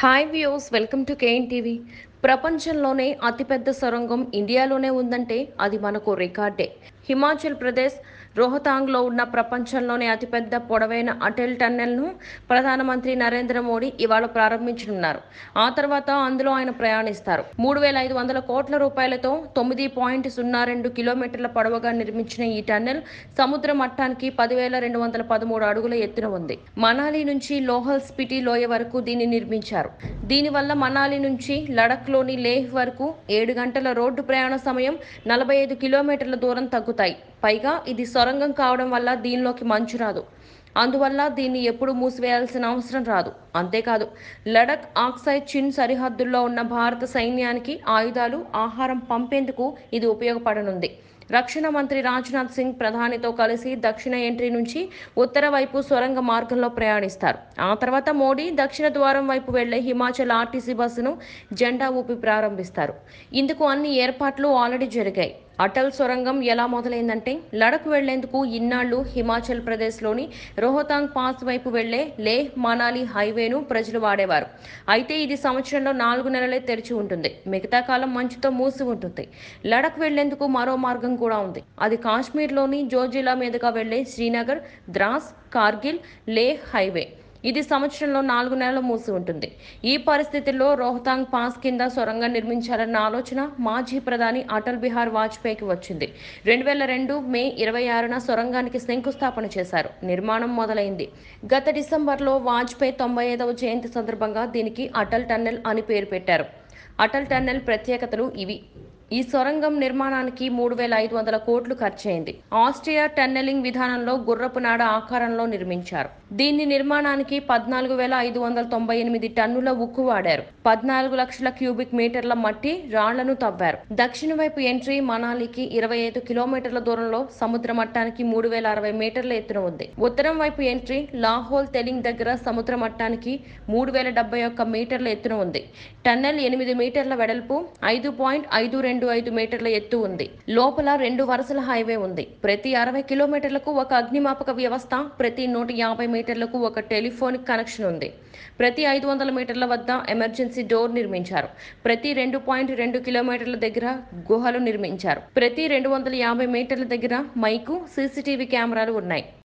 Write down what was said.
hi views welcome to KN TV ప్రపంచంలోనే అతిపెద్ద సొరంగం ఇండియాలోనే ఉందంటే అది మనకు రికార్డే హిమాచల్ ప్రదేశ్ రోహతాంగ్లో ఉన్న ప్రపంచంలోనే అతిపెద్ద పొడవైన అటల్ టన్నెల్ను ప్రధానమంత్రి నరేంద్ర మోడీ ఇవాళ ప్రారంభించనున్నారు ఆ తర్వాత అందులో ఆయన ప్రయాణిస్తారు మూడు వేల ఐదు వందల కోట్ల రూపాయలతో తొమ్మిది పాయింట్ సున్నా రెండు కిలోమీటర్ల పొడవుగా నిర్మించిన ఈ టన్నెల్ సముద్ర మట్టానికి పదివేల రెండు వందల పదమూడు అడుగుల ఎత్తున ఉంది మనాలి నుంచి లోహల్ స్పిటి లోయ వరకు దీన్ని నిర్మించారు దీనివల్ల మనాలి నుంచి లడఖ్లోని లేహ్ వరకు ఏడు గంటల రోడ్డు ప్రయాణ సమయం నలభై ఐదు కిలోమీటర్ల దూరం తగ్గుతాయి పైగా ఇది సొరంగం కావడం వల్ల దీనిలోకి మంచు రాదు అందువల్ల దీన్ని ఎప్పుడు మూసివేయాల్సిన అవసరం రాదు అంతేకాదు లడక్ ఆక్సైడ్ చిన్ సరిహద్దుల్లో ఉన్న భారత సైన్యానికి ఆయుధాలు ఆహారం పంపేందుకు ఇది ఉపయోగపడనుంది రక్షణ మంత్రి రాజ్నాథ్ సింగ్ ప్రధానితో కలిసి దక్షిణ ఎంట్రీ నుంచి ఉత్తర వైపు సొరంగ మార్గంలో ప్రయాణిస్తారు ఆ తర్వాత మోడీ దక్షిణ ద్వారం వైపు వెళ్లే హిమాచల్ ఆర్టీసీ బస్సును జెండా ఊపి ప్రారంభిస్తారు ఇందుకు అన్ని ఏర్పాట్లు ఆల్రెడీ జరిగాయి అటల్ సొరంగం ఎలా మొదలైందంటే లడక్ వెళ్లేందుకు ఇన్నాళ్లు హిమాచల్ ప్రదేశ్లోని రోహతాంగ్ పాస్ వైపు వెళ్లే లేహ్ మనాలి హైవేను ప్రజలు వాడేవారు అయితే ఇది సంవత్సరంలో నాలుగు నెలలే తెరిచి ఉంటుంది మిగతా కాలం మంచుతో మూసి ఉంటుంది లడక్ వెళ్లేందుకు మరో మార్గం కూడా ఉంది అది కాశ్మీర్లోని జోజిలా మీదుగా వెళ్లే శ్రీనగర్ ద్రాస్ కార్గిల్ లేహ్ హైవే ఇది సంవత్సరంలో నాలుగు నెలలు మూసి ఉంటుంది ఈ పరిస్థితుల్లో రోహతాంగ్ పాస్ కింద సొరంగం నిర్మించాలన్న ఆలోచన మాజీ ప్రధాని అటల్ బిహార్ వాజ్పేయికి వచ్చింది రెండు వేల రెండు మే ఇరవై ఆరున సొరంగానికి శంకుస్థాపన చేశారు నిర్మాణం మొదలైంది గత డిసెంబర్లో వాజ్పేయి తొంభై ఐదవ జయంతి సందర్భంగా దీనికి అటల్ టన్నెల్ అని పేరు పెట్టారు అటల్ టన్నెల్ ప్రత్యేకతలు ఇవి ఈ సొరంగం నిర్మాణానికి మూడు వేల ఐదు వందల కోట్లు ఖర్చయింది ఆస్ట్రియా టన్నెలింగ్ విధానంలో గుర్రపు నాడ ఆకారంలో నిర్మించారు దీని నిర్మాణానికి పద్నాలుగు వేల ఐదు వందల తొంభై ఎనిమిది టన్నుల ఉక్కు వాడారు పద్నాలుగు లక్షల క్యూబిక్ మీటర్ల మట్టి రాళ్లను తవ్వారు దక్షిణ వైపు ఎంట్రీ మనాలికి ఇరవై ఐదు కిలోమీటర్ల దూరంలో సముద్ర మట్టానికి మూడు వేల అరవై మీటర్ల ఎత్తున ఉంది ఉత్తరం వైపు ఎంట్రీ లాహోల్ తెలింగ్ దగ్గర సముద్ర మట్టానికి మూడు వేల డెబ్బై ఒక్క మీటర్ల ఎత్తున ఉంది టన్నెల్ ఎనిమిది మీటర్ల వెడల్పు ఐదు పాయింట్ ఐదు రెండు ఐదు మీటర్ల ఎత్తు ఉంది లోపల రెండు వరుసల హైవే ఉంది ప్రతి అరవై కిలోమీటర్లకు ఒక అగ్నిమాపక వ్యవస్థ ప్రతి నూట యాభై మీటర్లకు ఒక టెలిఫోనిక్ కనెక్షన్ ఉంది ప్రతి ఐదు వందల మీటర్ల వద్ద ఎమర్జెన్సీ డోర్ నిర్మించారు ప్రతి రెండు పాయింట్ రెండు కిలోమీటర్ల దగ్గర గుహలు నిర్మించారు ప్రతి రెండు వందల యాభై మీటర్ల దగ్గర మైకు సీసీటీవీ కెమెరాలు ఉన్నాయి